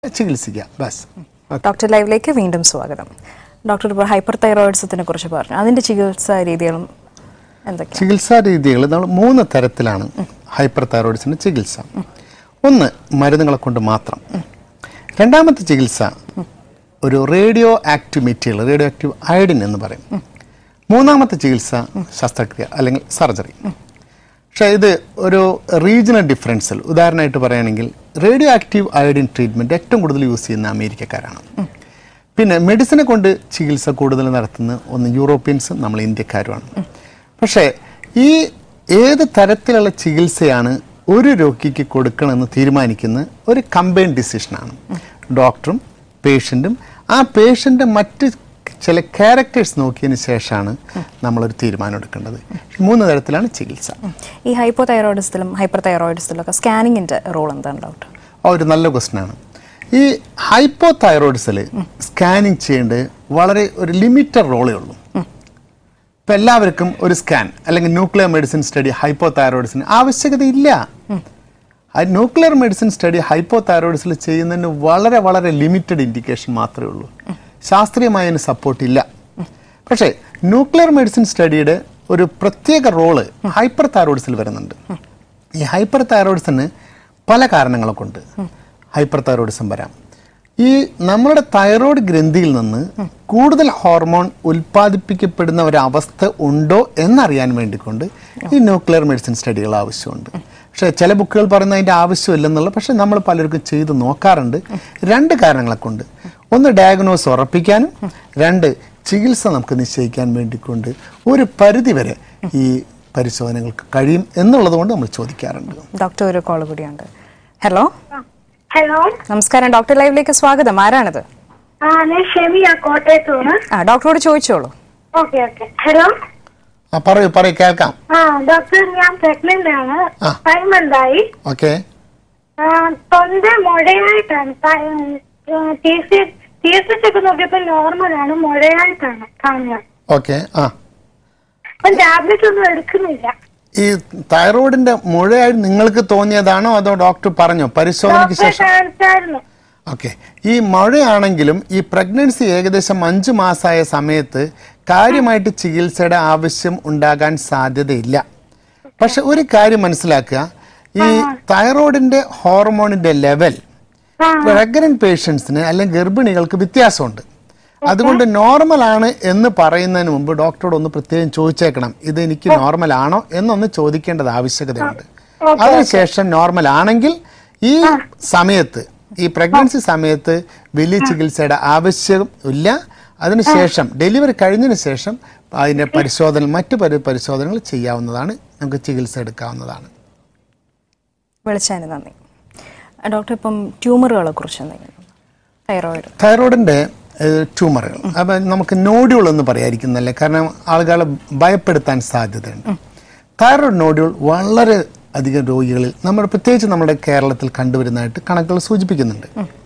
ചികിത്സിക്കുക bus doctor ലൈവിലേക്ക് വീണ്ടും സ്വാഗതം ഡോക്ടർ ഇപ്പോൾ ഹൈപ്പർ തൈറോയിഡ്സത്തിനെ കുറിച്ച് പറഞ്ഞു അതിന്റെ ചികിത്സാ രീതികളും എന്തൊക്കെയാണ് ചികിത്സാ രീതികൾ നമ്മൾ മൂന്ന് തരത്തിലാണ് ഹൈപ്പർ തൈറോയിഡ്സിന് ചികിത്സ ഒന്ന് മരുന്നുകളെ കൊണ്ട് മാത്രം രണ്ടാമത്തെ ചികിത്സ ഒരു radio active material radio active iodine എന്ന് പറയും മൂന്നാമത്തെ ചികിത്സ ശസ്ത്രക്രിയ അല്ലെങ്കിൽ സർജറി പക്ഷേ ഇത് ഒരു റീജിയണൽ ഡിഫറൻസിൽ ഉദാഹരണമായിട്ട് പറയുകയാണെങ്കിൽ റേഡിയോ ആക്റ്റീവ് അയഡിൻ ട്രീറ്റ്മെൻറ്റ് ഏറ്റവും കൂടുതൽ യൂസ് ചെയ്യുന്ന അമേരിക്കക്കാരാണ് പിന്നെ മെഡിസിനെ കൊണ്ട് ചികിത്സ കൂടുതൽ നടത്തുന്ന ഒന്ന് യൂറോപ്യൻസും നമ്മൾ ഇന്ത്യക്കാരുമാണ് പക്ഷേ ഈ ഏത് തരത്തിലുള്ള ചികിത്സയാണ് ഒരു രോഗിക്ക് കൊടുക്കണമെന്ന് തീരുമാനിക്കുന്ന ഒരു കമ്പൈൻഡ് ഡിസിഷനാണ് ഡോക്ടറും പേഷ്യൻറ്റും ആ പേഷ്യൻ്റെ മറ്റ് ചില ക്യാരക്ടേഴ്സ് നോക്കിയതിന് ശേഷമാണ് നമ്മളൊരു തീരുമാനം എടുക്കേണ്ടത് മൂന്ന് തരത്തിലാണ് ചികിത്സ ഈ ഹൈപ്പോ തൈറോയിഡ്സത്തിലും ഹൈപ്പർ തൈറോയിഡ്സത്തിലും ഒക്കെ സ്കാനിങ്ങിന്റെ റോൾ എന്താണ് ഡോക്ടർ ആ ഒരു നല്ല ക്വസ്റ്റ്യനാണ് ഈ ഹൈപ്പോ തൈറോയിഡ്സിൽ സ്കാനിങ് ചെയ്യേണ്ടത് വളരെ ഒരു ലിമിറ്റഡ് റോളേ ഉള്ളൂ ഇപ്പം എല്ലാവർക്കും ഒരു സ്കാൻ അല്ലെങ്കിൽ ന്യൂക്ലിയർ മെഡിസിൻ സ്റ്റഡി ഹൈപ്പോ തൈറോയിഡ്സിന് ആവശ്യകതയില്ല ആ ന്യൂക്ലിയർ മെഡിസിൻ സ്റ്റഡി ഹൈപ്പോ തൈറോയിഡ്സിൽ ചെയ്യുന്നതിന് വളരെ വളരെ ലിമിറ്റഡ് ഇൻഡിക്കേഷൻ മാത്രമേ ഉള്ളൂ ശാസ്ത്രീയമായ അതിന് സപ്പോർട്ട് ഇല്ല പക്ഷേ ന്യൂക്ലിയർ മെഡിസിൻ സ്റ്റഡിയുടെ ഒരു പ്രത്യേക റോള് ഹൈപ്പർ തൈറോയിഡ്സിൽ വരുന്നുണ്ട് ഈ ഹൈപ്പർ തൈറോയിഡ്സിന് പല കാരണങ്ങളെ കൊണ്ട് ഹൈപ്പർ തൈറോയിഡിസം വരാം ഈ നമ്മുടെ തൈറോയ്ഡ് ഗ്രന്ഥിയിൽ നിന്ന് കൂടുതൽ ഹോർമോൺ ഉൽപ്പാദിപ്പിക്കപ്പെടുന്ന ഒരവസ്ഥ ഉണ്ടോ എന്നറിയാൻ വേണ്ടിക്കൊണ്ട് ഈ ന്യൂക്ലിയർ മെഡിസിൻ സ്റ്റഡികൾ ആവശ്യമുണ്ട് പക്ഷേ ചില ബുക്കുകൾ പറയുന്ന അതിൻ്റെ ആവശ്യമില്ലെന്നുള്ള പക്ഷേ നമ്മൾ പലർക്കും ചെയ്ത് നോക്കാറുണ്ട് രണ്ട് കാരണങ്ങളെ കൊണ്ട് ഒന്ന് ഡയഗ്നോസ് ഉറപ്പിക്കാനും രണ്ട് ചികിത്സ നമുക്ക് നിശ്ചയിക്കാൻ വേണ്ടിക്കൊണ്ട് ഒരു പരിധിവരെ ഈ പരിശോധനകൾക്ക് കഴിയും എന്നുള്ളത് കൊണ്ട് നമ്മൾ ചോദിക്കാറുണ്ട് ഡോക്ടർ ഒരു കോൾ കൂടിയുണ്ട് ഹലോ ഹലോ നമസ്കാരം ഡോക്ടർ ലൈവിലേക്ക് സ്വാഗതം ആരാണിത് ആ ഞാൻ ഷെമിയ കോട്ടയത്ത് നിന്ന് ആ ഡോക്ടറോട് ചോദിച്ചോളൂ ഓക്കെ ഓക്കെ ഹലോ ആ പറയൂ പറയൂ കേൾക്കാം ആ ഡോക്ടർ ഞാൻ പ്രഗ്നന്റ് ആണ് ആ. ഫൈവ് മന്ത് ആയി ഓക്കെ ആ, തൊണ്ട മുഴയായിട്ടാണ് T C T S H ഒക്കെ നോക്കിയപ്പോൾ നോർമലാണ് മുഴയായിട്ടാണ് കാണുന്നത് ഓക്കെ ആ അപ്പം ടാബ്ലറ്റ് ഒന്നും എടുക്കുന്നില്ല ഈ തൈറോയിഡിന്റെ മുഴയായി നിങ്ങൾക്ക് തോന്നിയതാണോ അതോ ഡോക്ടർ പറഞ്ഞോ പരിശോധനയ്ക്ക് ഡോക്ടറെ ശേഷം കാണിച്ചായിരുന്നു ഓക്കെ ഈ മഴയാണെങ്കിലും ഈ പ്രഗ്നൻസി ഏകദേശം അഞ്ച് മാസമായ സമയത്ത് കാര്യമായിട്ട് ചികിത്സയുടെ ആവശ്യം ഉണ്ടാകാൻ സാധ്യതയില്ല പക്ഷെ ഒരു കാര്യം മനസ്സിലാക്കുക ഈ തൈറോയിഡിന്റെ ഹോർമോണിന്റെ ലെവൽ ആ പ്രഗ്നന്റ് പേഷ്യൻസിന് അല്ലെങ്കിൽ ഗർഭിണികൾക്ക് വ്യത്യാസമുണ്ട് അതുകൊണ്ട് നോർമൽ ആണ് എന്ന് പറയുന്നതിന് മുമ്പ് ഡോക്ടറോട് ഒന്ന് പ്രത്യേകം ചോദിച്ചേക്കണം ഇത് എനിക്ക് നോർമൽ ആണോ എന്നൊന്ന് ചോദിക്കേണ്ടത് ആവശ്യകതയുണ്ട് അതിനുശേഷം നോർമൽ ആണെങ്കിൽ ഈ സമയത്ത് ഈ പ്രഗ്നൻസി സമയത്ത് വലിയ ചികിത്സയുടെ ആവശ്യം ഇല്ല അതിനുശേഷം ഡെലിവറി കഴിഞ്ഞതിന് ശേഷം അതിൻ്റെ പരിശോധന മറ്റു പരി പരിശോധനകൾ ചെയ്യാവുന്നതാണ് നമുക്ക് ചികിത്സ എടുക്കാവുന്നതാണ് വിളിച്ചതിന് നന്ദി ആ, ഡോക്ടർ ഇപ്പം ട്യൂമറുകളെ കുറിച്ച് എന്തെങ്കിലും തൈറോയിഡ് തൈറോയിഡിന്റെ ട്യൂമറുകൾ അപ്പം നമുക്ക് നോഡ്യൂൾ എന്ന് പറയാതിരിക്കുന്നല്ലേ കാരണം ആളുകളെ ഭയപ്പെടുത്താൻ സാധ്യതയുണ്ട് തൈറോയിഡ് നോഡ്യൂൾ വളരെ അധികം രോഗികളിൽ നമ്മൾ പ്രത്യേകിച്ച് നമ്മുടെ കേരളത്തിൽ കണ്ടുവരുന്നതായിട്ട് കണക്കുകൾ സൂചിപ്പിക്കുന്നുണ്ട്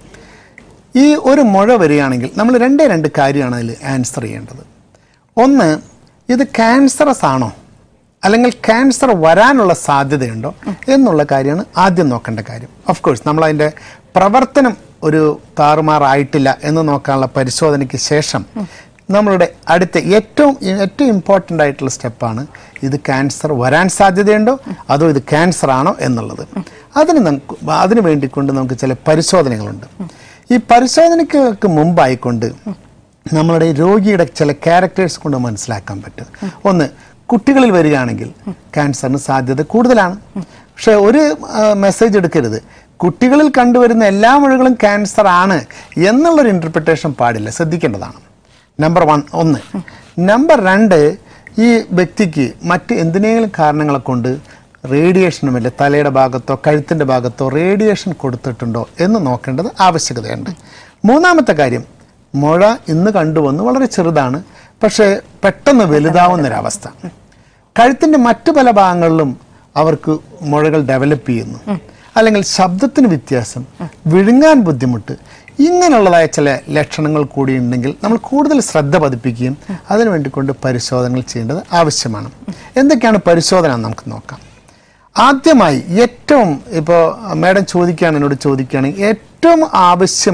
ഈ ഒരു മുഴ വരികയാണെങ്കിൽ നമ്മൾ രണ്ടേ രണ്ട് കാര്യമാണ് അതിൽ ആൻസർ ചെയ്യേണ്ടത് ഒന്ന് ഇത് ക്യാൻസറസ് ആണോ അല്ലെങ്കിൽ ക്യാൻസർ വരാനുള്ള സാധ്യതയുണ്ടോ എന്നുള്ള കാര്യമാണ് ആദ്യം നോക്കേണ്ട കാര്യം ഓഫ് കോഴ്സ് നമ്മൾ അതിൻ്റെ പ്രവർത്തനം ഒരു താറുമാറായിട്ടില്ല എന്ന് നോക്കാനുള്ള പരിശോധനയ്ക്ക് ശേഷം നമ്മളുടെ അടുത്ത ഏറ്റവും ഏറ്റവും ഇമ്പോർട്ടൻ്റ് ആയിട്ടുള്ള സ്റ്റെപ്പാണ് ഇത് ക്യാൻസർ വരാൻ സാധ്യതയുണ്ടോ അതോ ഇത് ക്യാൻസർ ആണോ എന്നുള്ളത് അതിന് നമുക്ക് അതിന് വേണ്ടിക്കൊണ്ട് നമുക്ക് ചില പരിശോധനകളുണ്ട് ഈ പരിശോധനയ്ക്ക് മുമ്പായിക്കൊണ്ട് നമ്മളുടെ രോഗിയുടെ ചില ക്യാരക്ടേഴ്സ് കൊണ്ട് മനസ്സിലാക്കാൻ പറ്റും ഒന്ന് കുട്ടികളിൽ വരികയാണെങ്കിൽ ക്യാൻസറിന് സാധ്യത കൂടുതലാണ് പക്ഷെ ഒരു മെസ്സേജ് എടുക്കരുത് കുട്ടികളിൽ കണ്ടുവരുന്ന എല്ലാ മുഴകളും ക്യാൻസർ ആണ് എന്നുള്ളൊരു ഇൻ്റർപ്രിട്ടേഷൻ പാടില്ല ശ്രദ്ധിക്കേണ്ടതാണ് നമ്പർ വൺ ഒന്ന് നമ്പർ രണ്ട് ഈ വ്യക്തിക്ക് മറ്റ് എന്തിനേലും കാരണങ്ങളെ കൊണ്ട് റേഡിയേഷനുമില്ല തലയുടെ ഭാഗത്തോ കഴുത്തിൻ്റെ ഭാഗത്തോ റേഡിയേഷൻ കൊടുത്തിട്ടുണ്ടോ എന്ന് നോക്കേണ്ടത് ആവശ്യകതയുണ്ട് മൂന്നാമത്തെ കാര്യം മുഴ ഇന്ന് കണ്ടുവന്ന് വളരെ ചെറുതാണ് പക്ഷേ പെട്ടെന്ന് വലുതാവുന്നൊരവസ്ഥ കഴുത്തിൻ്റെ മറ്റു പല ഭാഗങ്ങളിലും അവർക്ക് മുഴകൾ ഡെവലപ്പ് ചെയ്യുന്നു അല്ലെങ്കിൽ ശബ്ദത്തിന് വ്യത്യാസം വിഴുങ്ങാൻ ബുദ്ധിമുട്ട് ഇങ്ങനെയുള്ളതായ ചില ലക്ഷണങ്ങൾ കൂടി ഉണ്ടെങ്കിൽ നമ്മൾ കൂടുതൽ ശ്രദ്ധ പതിപ്പിക്കുകയും അതിനു വേണ്ടിക്കൊണ്ട് പരിശോധനകൾ ചെയ്യേണ്ടത് ആവശ്യമാണ് എന്തൊക്കെയാണ് പരിശോധന എന്ന് നമുക്ക് നോക്കാം ആദ്യമായി ഏറ്റവും ഇപ്പോൾ മാഡം ചോദിക്കുകയാണ് എന്നോട് ചോദിക്കുകയാണെങ്കിൽ ഏറ്റവും ആവശ്യം